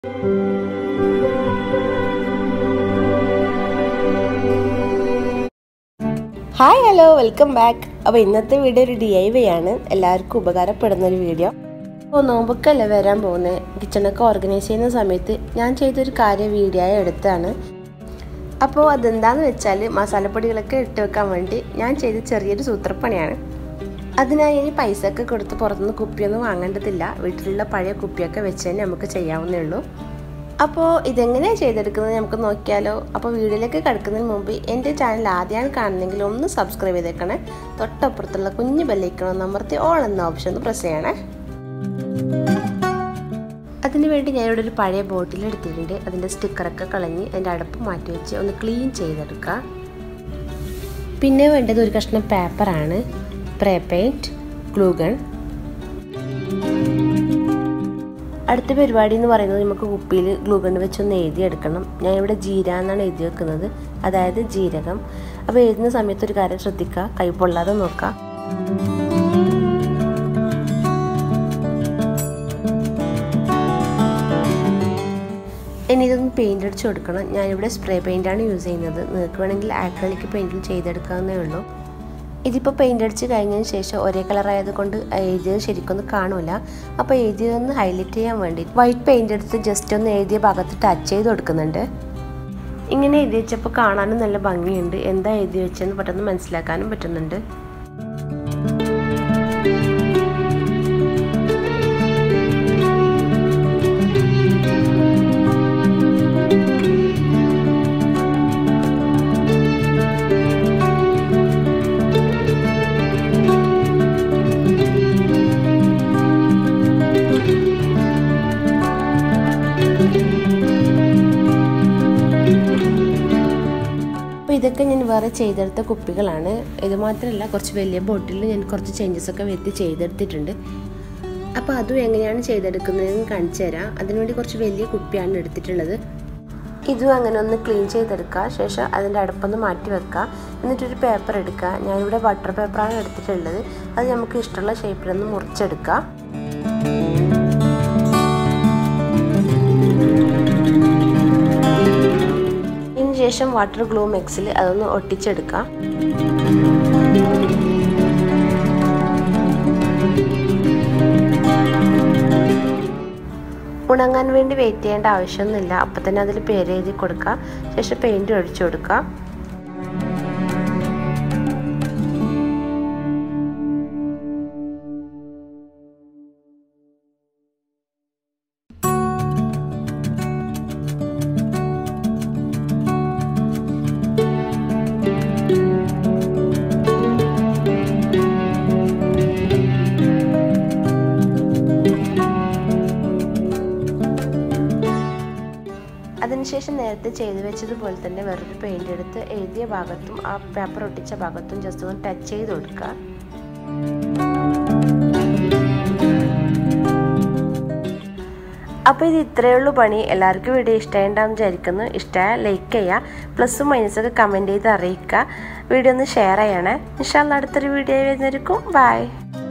hi hello welcome back അപ്പോൾ ഇന്നത്തെ video ഒരു ഡി ഐ വൈ ആണ് എല്ലാവർക്കും ഉപകാരപ്പെടുന്ന ഒരു വീഡിയോ അപ്പോൾ നോമ്പൊക്കെയല്ലേ വരാൻ പോകുന്നത് കിച്ചണൊക്കെ ഓർഗനൈസ് ചെയ്യുന്ന സമയത്ത് ഞാൻ ചെയ്തൊരു കാര്യം വീഡിയോ ആയി എടുത്താണ് അപ്പോൾ അതെന്താണെന്ന് വെച്ചാൽ മസാലപ്പൊടികളൊക്കെ ഇട്ട് വെക്കാൻ വേണ്ടി ഞാൻ ചെയ്ത ചെറിയൊരു സൂത്രപ്പണിയാണ് അതിനായി ഇനി പൈസ ഒക്കെ കൊടുത്ത് പുറത്തുനിന്ന് കുപ്പിയൊന്നും വാങ്ങേണ്ടതില്ല വീട്ടിലുള്ള പഴയ കുപ്പിയൊക്കെ വെച്ച് തന്നെ നമുക്ക് ചെയ്യാവുന്നേ ഉള്ളൂ അപ്പോൾ ഇതെങ്ങനെയാണ് ചെയ്തെടുക്കുന്നത് നമുക്ക് നോക്കിയാലോ അപ്പോൾ വീഡിയോയിലേക്ക് കിടക്കുന്നതിന് മുമ്പ് എൻ്റെ ചാനൽ ആദ്യമാണ് കാണുന്നെങ്കിൽ ഒന്ന് സബ്സ്ക്രൈബ് ചെയ്തേക്കണേ തൊട്ടപ്പുറത്തുള്ള കുഞ്ഞു ബെല്ലൈക്കണം അമർത്തി ഓൾ എന്ന ഓപ്ഷൻ ഒന്ന് പ്രസ് ചെയ്യണേ അതിന് വേണ്ടി ഞാനിവിടെ ഒരു പഴയ ബോട്ടിൽ എടുത്തിട്ടുണ്ട് അതിൻ്റെ സ്റ്റിക്കറൊക്കെ കളഞ്ഞ് അതിൻ്റെ അടപ്പ് മാറ്റി വെച്ച് ഒന്ന് ക്ലീൻ ചെയ്തെടുക്കുക പിന്നെ വേണ്ടത് ഒരു കഷ്ണം പേപ്പറാണ് സ്പ്രേ പെയിൻറ്റ് ഗ്ലൂഗൺ അടുത്ത പരിപാടി എന്ന് പറയുന്നത് നമുക്ക് കുപ്പിയിൽ ഗ്ലൂഗൺ വെച്ചൊന്ന് എഴുതിയെടുക്കണം ഞാനിവിടെ ജീര എന്നാണ് എഴുതി വെക്കുന്നത് അതായത് ജീരകം അപ്പോൾ എഴുതുന്ന സമയത്ത് ഒരു കാര്യം ശ്രദ്ധിക്കുക കൈ പൊള്ളാതെ നോക്കുക ഇനി ഇതൊന്ന് പെയിൻ്റ് അടിച്ച് കൊടുക്കണം ഞാനിവിടെ സ്പ്രേ പെയിൻ്റാണ് യൂസ് ചെയ്യുന്നത് നിങ്ങൾക്ക് വേണമെങ്കിൽ ആക്രലിക് പെയിൻറ്റിൽ ചെയ്തെടുക്കാവുന്നേ ഉള്ളൂ ഇതിപ്പോൾ പെയിൻ്റ് അടിച്ച് കഴിഞ്ഞതിന് ശേഷം ഒരേ കളർ ആയതുകൊണ്ട് എഴുതിയത് ശരിക്കൊന്നും കാണൂല അപ്പോൾ എഴുതിയതൊന്ന് ഹൈലൈറ്റ് ചെയ്യാൻ വേണ്ടി വൈറ്റ് പെയിൻ്റ് എടുത്ത് ജസ്റ്റ് ഒന്ന് എഴുതിയ ഭാഗത്ത് ടച്ച് ചെയ്ത് കൊടുക്കുന്നുണ്ട് ഇങ്ങനെ എഴുതി വെച്ചപ്പോൾ കാണാനും നല്ല ഭംഗിയുണ്ട് എന്താ എഴുതി വെച്ചതെന്ന് പെട്ടെന്ന് മനസ്സിലാക്കാനും പറ്റുന്നുണ്ട് അപ്പോൾ ഇതൊക്കെ ഞാൻ വേറെ ചെയ്തെടുത്ത കുപ്പികളാണ് ഇത് മാത്രമല്ല കുറച്ച് വലിയ ബോട്ടിലിൽ ഞാൻ കുറച്ച് ചേഞ്ചസ് ഒക്കെ വരുത്തി ചെയ്തെടുത്തിട്ടുണ്ട് അപ്പോൾ അതും എങ്ങനെയാണ് ചെയ്തെടുക്കുന്നതെന്ന് കാണിച്ചു തരാം അതിനുവേണ്ടി കുറച്ച് വലിയ കുപ്പിയാണ് എടുത്തിട്ടുള്ളത് ഇതും അങ്ങനെ ഒന്ന് ക്ലീൻ ചെയ്തെടുക്കുക ശേഷം അതിൻ്റെ അടുപ്പൊന്ന് മാറ്റി വെക്കുക എന്നിട്ടൊരു പേപ്പർ എടുക്കുക ഞാനിവിടെ ബട്ടർ പേപ്പറാണ് എടുത്തിട്ടുള്ളത് അത് നമുക്ക് ഇഷ്ടമുള്ള ഷേപ്പിലൊന്ന് മുറിച്ചെടുക്കുക ശേഷം വാട്ടർ ഗ്ലൂ മിക്സിൽ അതൊന്ന് ഒട്ടിച്ചെടുക്കാം ഉണങ്ങാൻ വേണ്ടി വെയിറ്റ് ചെയ്യേണ്ട ആവശ്യമൊന്നുമില്ല അപ്പം തന്നെ അതിൽ പേര് എഴുതി കൊടുക്കുക ശേഷം പെയിൻറ് ഒഴിച്ചു കൊടുക്കുക അതിനുശേഷം നേരത്തെ ചെയ്തു വെച്ചതുപോലെ തന്നെ വേറൊരു പെയിൻ്റ് എടുത്ത് എഴുതിയ ഭാഗത്തും ആ പേപ്പർ ഒട്ടിച്ച ഭാഗത്തും ജസ്റ്റ് ഒന്ന് ടച്ച് ചെയ്ത് കൊടുക്കുക അപ്പോൾ ഇത് ഇത്രയേ ഉള്ളൂ പണി എല്ലാവർക്കും വീഡിയോ ഇഷ്ടമായിട്ടുണ്ടാവും വിചാരിക്കുന്നു ഇഷ്ടമായ ലൈക്ക് ചെയ്യുക പ്ലസും മൈനസൊക്കെ കമൻറ്റ് ചെയ്ത് അറിയിക്കുക വീഡിയോ ഒന്ന് ഷെയർ ചെയ്യണേ ഇൻഷാല്ല അടുത്തൊരു വീഡിയോ വരുന്നവർക്കും ബൈ